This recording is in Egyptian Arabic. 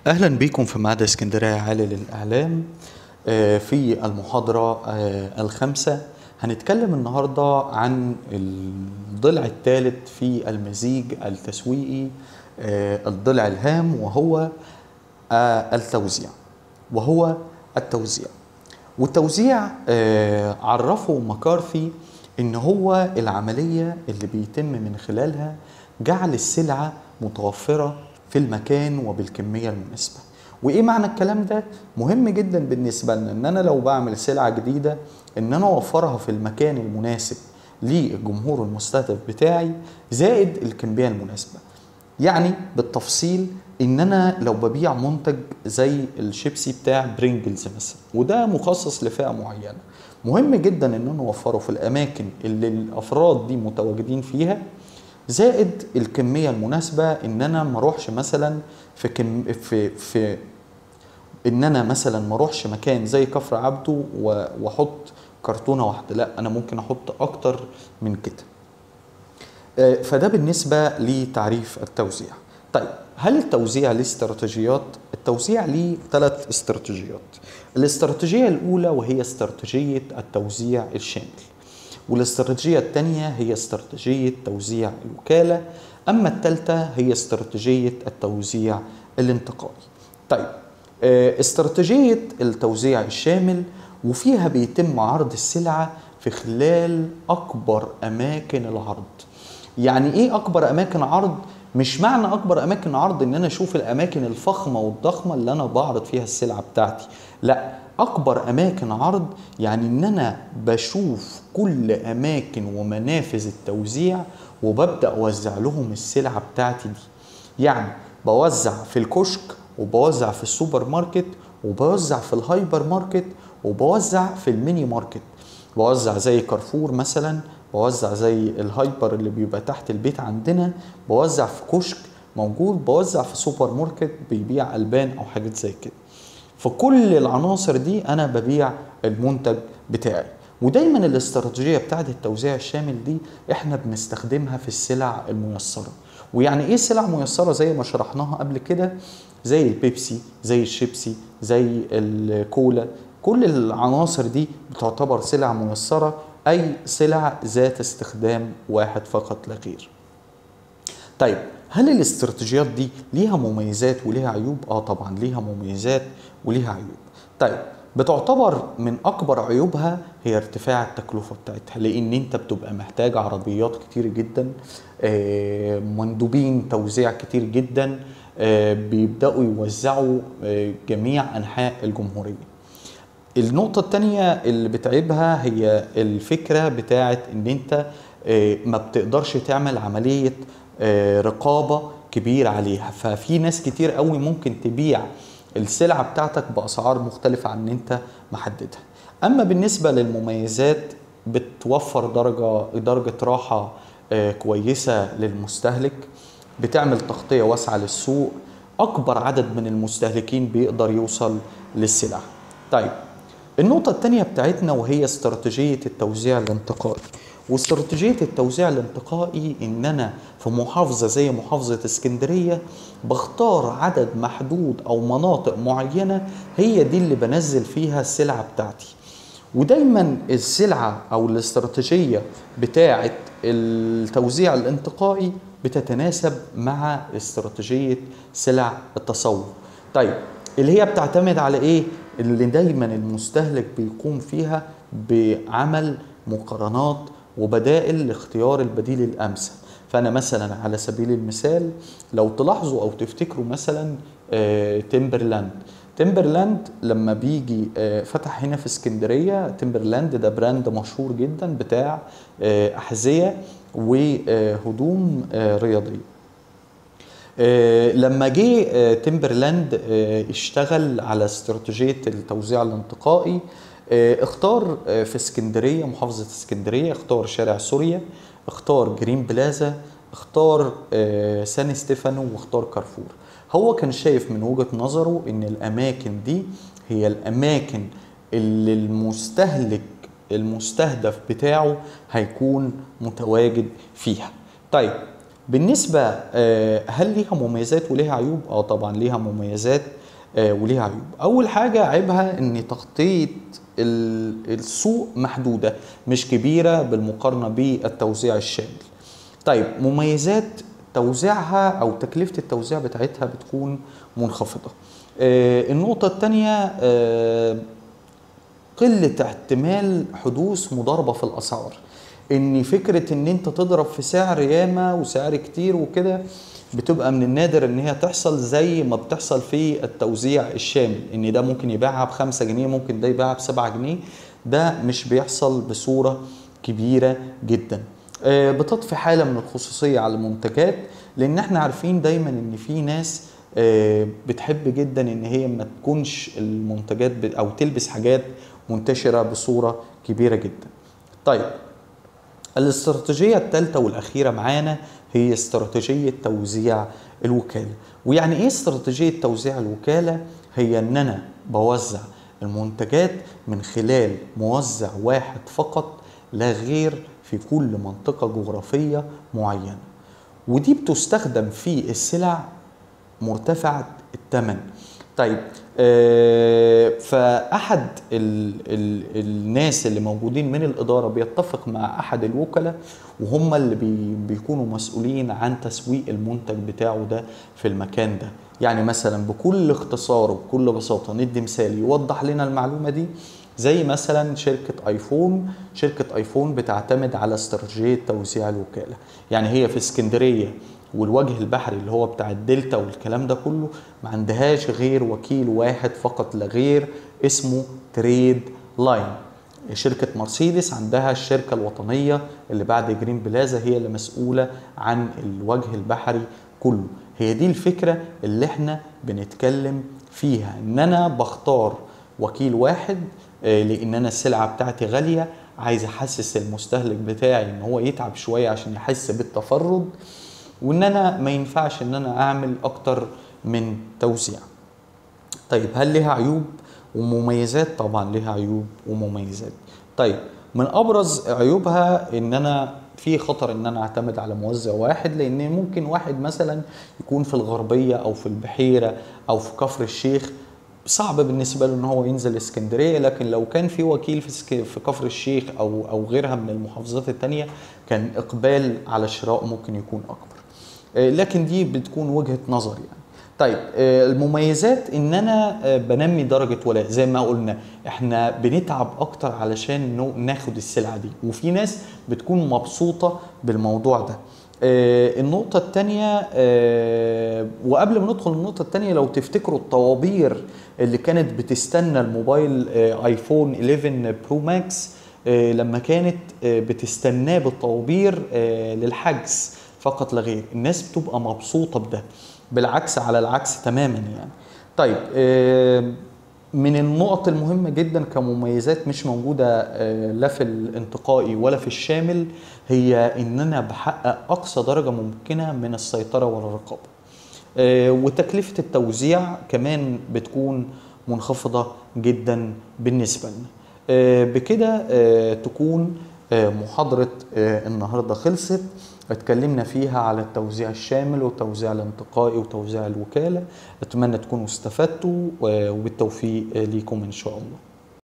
اهلا بكم في معهد اسكندريه عالي للاعلام آه، في المحاضره آه، الخامسه هنتكلم النهارده عن الضلع الثالث في المزيج التسويقي آه، الضلع الهام وهو آه، التوزيع وهو التوزيع والتوزيع آه، عرفه مكارثي ان هو العمليه اللي بيتم من خلالها جعل السلعه متوفره في المكان وبالكميه المناسبه وايه معنى الكلام ده مهم جدا بالنسبه لنا ان انا لو بعمل سلعه جديده ان انا اوفرها في المكان المناسب للجمهور المستهدف بتاعي زائد الكميه المناسبه يعني بالتفصيل ان انا لو ببيع منتج زي الشيبسي بتاع برينجلز مثلا وده مخصص لفئه معينه مهم جدا ان انا اوفره في الاماكن اللي الافراد دي متواجدين فيها زائد الكميه المناسبه ان انا ما اروحش مثلا في كم في في ان انا مثلا ما اروحش مكان زي كفر عبده و- واحط كرتونه واحده لا انا ممكن احط اكتر من كده آه، فده بالنسبة لتعريف التوزيع طيب هل التوزيع ليه استراتيجيات؟ التوزيع ليه ثلاث استراتيجيات الاستراتيجية الأولى وهي استراتيجية التوزيع الشامل والاستراتيجية الثانية هي استراتيجية توزيع الوكالة أما الثالثة هي استراتيجية التوزيع الانتقالي طيب آه، استراتيجية التوزيع الشامل وفيها بيتم عرض السلعة في خلال أكبر أماكن العرض يعني ايه اكبر اماكن عرض مش معنى اكبر اماكن عرض ان انا اشوف الاماكن الفخمه والضخمه اللي انا بعرض فيها السلعه بتاعتي لا اكبر اماكن عرض يعني ان انا بشوف كل اماكن ومنافذ التوزيع وببدا اوزع لهم السلعه بتاعتي دي يعني بوزع في الكشك وبوزع في السوبر ماركت وبوزع في الهايبر ماركت وبوزع في الميني ماركت بوزع زي كارفور مثلا بوزع زي الهايبر اللي بيبقى تحت البيت عندنا بوزع في كشك موجود بوزع في سوبر ماركت بيبيع البان او حاجات زي كده فكل العناصر دي انا ببيع المنتج بتاعي ودايما الاستراتيجيه بتاعت التوزيع الشامل دي احنا بنستخدمها في السلع الميسره ويعني ايه سلع ميسره زي ما شرحناها قبل كده زي البيبسي زي الشيبسي زي الكولا كل العناصر دي بتعتبر سلع ميسره اي سلع ذات استخدام واحد فقط لا غير طيب هل الاستراتيجيات دي ليها مميزات وليها عيوب؟ اه طبعا ليها مميزات وليها عيوب. طيب بتعتبر من اكبر عيوبها هي ارتفاع التكلفه بتاعتها لان انت بتبقى محتاج عربيات كتير جدا آه، مندوبين توزيع كتير جدا آه، بيبداوا يوزعوا آه، جميع انحاء الجمهوريه. النقطة التانية اللي بتعيبها هي الفكرة بتاعت ان انت آه، ما بتقدرش تعمل عملية آه، رقابة كبيرة عليها ففي ناس كتير قوي ممكن تبيع السلعة بتاعتك بأسعار مختلفة عن اللي انت محددها اما بالنسبة للمميزات بتوفر درجة درجة راحة آه، كويسة للمستهلك بتعمل تغطية واسعة للسوق أكبر عدد من المستهلكين بيقدر يوصل للسلع طيب النقطة التانية بتاعتنا وهي استراتيجية التوزيع الانتقائي واستراتيجية التوزيع الانتقائي ان انا في محافظة زي محافظة اسكندرية بختار عدد محدود او مناطق معينة هي دي اللي بنزل فيها السلعة بتاعتي ودايما السلعة او الاستراتيجية بتاعة التوزيع الانتقائي بتتناسب مع استراتيجية سلع التصور طيب اللي هي بتعتمد على ايه اللي دايما المستهلك بيقوم فيها بعمل مقارنات وبدائل لاختيار البديل الامثل فانا مثلا على سبيل المثال لو تلاحظوا او تفتكروا مثلا آه، تيمبرلاند تيمبرلاند لما بيجي آه، فتح هنا في اسكندريه تيمبرلاند ده براند مشهور جدا بتاع آه، احذيه وهدوم آه، رياضيه آه، لما جه آه، تيمبرلاند آه، اشتغل على استراتيجيه التوزيع الانتقائي آه، اختار آه، في اسكندريه محافظه اسكندريه اختار شارع سوريا اختار جرين بلازا اختار آه، سان ستيفانو واختار كارفور هو كان شايف من وجهه نظره ان الاماكن دي هي الاماكن اللي المستهلك المستهدف بتاعه هيكون متواجد فيها طيب بالنسبة آه، هل ليها مميزات وليها عيوب؟ اه طبعا ليها مميزات آه، وليها عيوب. أول حاجة عيبها إن تغطية ال- السوق محدودة مش كبيرة بالمقارنة بالتوزيع الشامل. طيب مميزات توزيعها أو تكلفة التوزيع بتاعتها بتكون منخفضة. آه، النقطة الثانية قلة احتمال حدوث مضاربة في الأسعار إن فكرة إن أنت تضرب في سعر ياما وسعر كتير وكده بتبقى من النادر إن هي تحصل زي ما بتحصل في التوزيع الشامل إن ده ممكن يبيعها بخمسة جنيه ممكن ده يبيعها بسبعة جنيه ده مش بيحصل بصورة كبيرة جدا آه، بتضفي حالة من الخصوصية على المنتجات لأن احنا عارفين دايما إن في ناس آه، بتحب جدا ان هي ما تكونش المنتجات ب- او تلبس حاجات منتشره بصوره كبيره جدا. طيب الاستراتيجيه الثالثه والاخيره معانا هي استراتيجيه توزيع الوكاله. ويعني ايه استراتيجيه توزيع الوكاله؟ هي ان انا بوزع المنتجات من خلال موزع واحد فقط لا غير في كل منطقه جغرافيه معينه. ودي بتستخدم في السلع مرتفعة الثمن طيب آه، فأحد ال ال الناس اللي موجودين من الإدارة بيتفق مع أحد الوكلاء وهم اللي بي بيكونوا مسؤولين عن تسويق المنتج بتاعه ده في المكان ده يعني مثلا بكل اختصار وبكل بساطة ندي مثال يوضح لنا المعلومة دي زي مثلا شركة ايفون شركة ايفون بتعتمد على استراتيجية توزيع الوكالة يعني هي في اسكندرية والوجه البحري اللي هو بتاع الدلتا والكلام ده كله ما عندهاش غير وكيل واحد فقط لا غير اسمه تريد لاين شركة مرسيدس عندها الشركة الوطنية اللي بعد جرين بلازا هي اللي مسؤولة عن الوجه البحري كله هي دي الفكرة اللي احنا بنتكلم فيها ان انا بختار وكيل واحد آه، لان انا السلعة بتاعتي غالية عايز احسس المستهلك بتاعي ان هو يتعب شوية عشان يحس بالتفرد وان انا ما ينفعش ان انا اعمل اكتر من توزيع طيب هل لها عيوب ومميزات طبعا لها عيوب ومميزات طيب من ابرز عيوبها ان انا في خطر ان انا اعتمد على موزع واحد لان ممكن واحد مثلا يكون في الغربيه او في البحيره او في كفر الشيخ صعب بالنسبه له ان هو ينزل اسكندريه لكن لو كان في وكيل في سك- في كفر الشيخ او او غيرها من المحافظات التانيه كان اقبال على الشراء ممكن يكون اكبر آه، لكن دي بتكون وجهه نظر يعني طيب آه، المميزات ان انا آه، بنمي درجه ولاء زي ما قلنا احنا بنتعب اكتر علشان نو- ناخد السلعه دي وفي ناس بتكون مبسوطه بالموضوع ده آه، النقطة التانية آه، وقبل ما ندخل النقطة التانية لو تفتكروا الطوابير اللي كانت بتستنى الموبايل آه، ايفون 11 برو ماكس آه، لما كانت آه، بتستناه بالطوابير آه، للحجز فقط لا غير الناس بتبقى مبسوطة بده بالعكس على العكس تماما يعني طيب آه، من النقط المهمة جدا كمميزات مش موجودة آه، لا في الانتقائي ولا في الشامل هي ان انا بحقق اقصى درجة ممكنة من السيطرة والرقابة آه، وتكلفة التوزيع كمان بتكون منخفضة جدا بالنسبة لنا آه، بكده آه، تكون آه، محاضرة آه، النهاردة خلصت اتكلمنا فيها على التوزيع الشامل والتوزيع الانتقائي وتوزيع الوكالة اتمنى تكونوا استفدتوا آه، وبالتوفيق آه، ليكم ان شاء الله